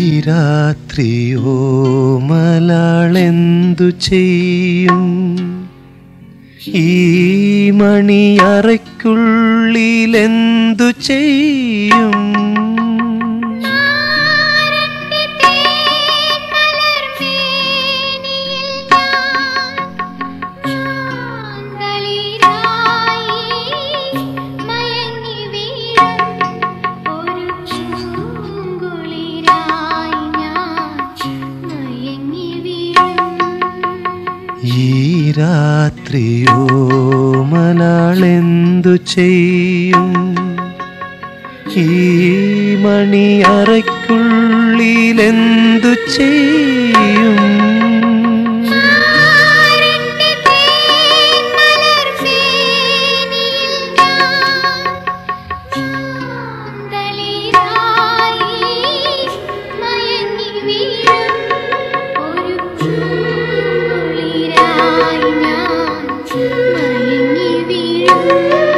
രാത്രിയോ മലാളെന്തു ചെയ്യും ഈ മണിയറയ്ക്കുള്ളിലെന്തു ചെയ്യും ആരന്റെ തേന്മലർമേനിയിൽ ഞാൻ തളിരായി മയങ്ങി വീഴും ഒരു പൂങ്കുളിരായി ഞാൻ മയങ്ങി വീഴും ഈ രാത്രിയോ മലാളെന്തു ചെയ്യും ഈ മണിയറയ്ക്കുള്ളിലെന്തു ചെയ്യും ആരന്റെ തേന്മലർമേനിയിൽ ഞാൻ തളിരായി മയങ്ങി വീഴും ഒരു പൂങ്കുളിരായി ഞാൻ മയങ്ങി വീഴും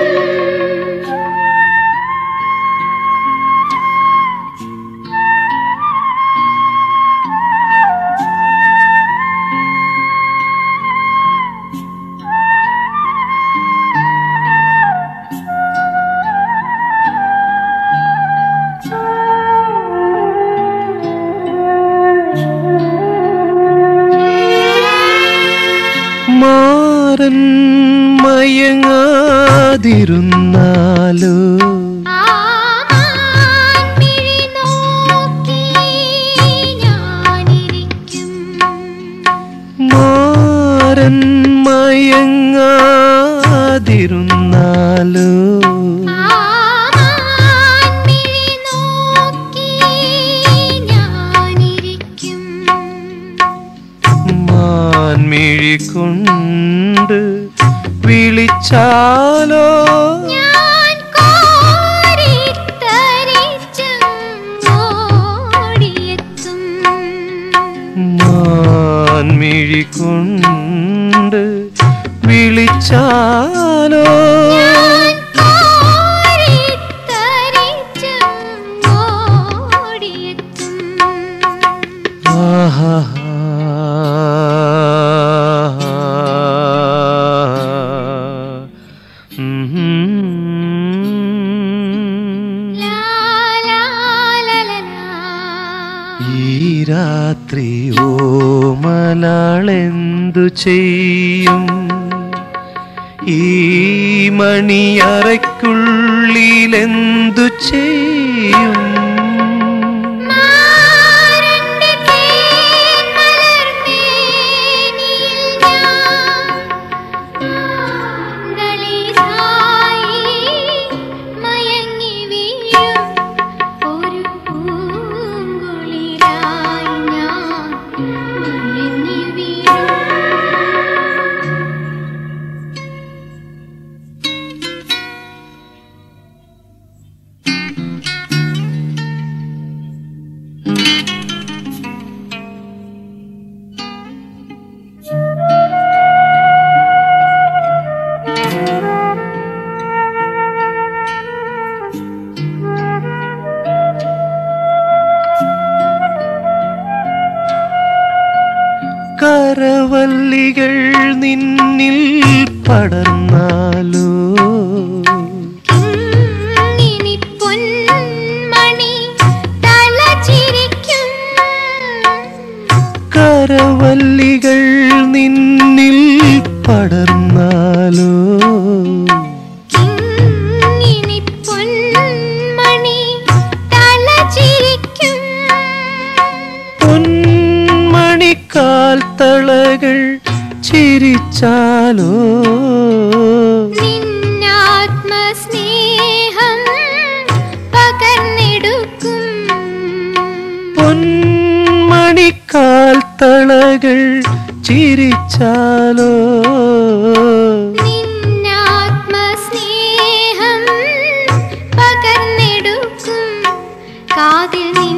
മാറൻ മയങ്ങാതിരുന്നാലോ ആമാൻമിഴി നോക്കി ഞാനിരിക്കും മാറൻ മയങ്ങാതിരുന്നാലോ ആമാൻമിഴി നോക്കി ഞാനിരിക്കും മാൻമിഴി കൊണ്ട് വിളിച്ചാലോ ഞാൻ കോരിത്തരിച്ചും ഓടിയെത്തും മാൻമിഴി കൊണ്ട് വിളിച്ചാലോ ഞാൻ കോരിത്തരിച്ചും ഓടിയെത്തും ആഹാ ലാ ലാ ലാ ലാ ലാ. ഈ രാത്രിയോ മലാളെന്തു ചെയ്യും ഈ മണിയറയ്ക്കുള്ളിലെന്തു ചെയ്യും മാറന്റെ തേന്മലർമേനിയിൽ ഞാൻ തളിരായി മയങ്ങി വീഴും ഒരു പൂങ്കുളിരായി ഞാൻ മയങ്ങി വീഴും കരവല്ലികൾ നിന്നിൽ പടർന്നാലോ ഇനി പൊന്മണി തലചിരിക്കും കരവല്ലികൾ നിന്നിൽ പടർന്നാലോ ഇനി പൊന്മണി തലചിരിക്കും പൊന്മണിക്കാൽ തളകൾ ചിരിച്ചാലോ നിന്നാത്മസ്നേഹം പകർന്നെടുക്കും പൊന്മണിക്കാൽ തളകൾ ചിരിച്ചാലോ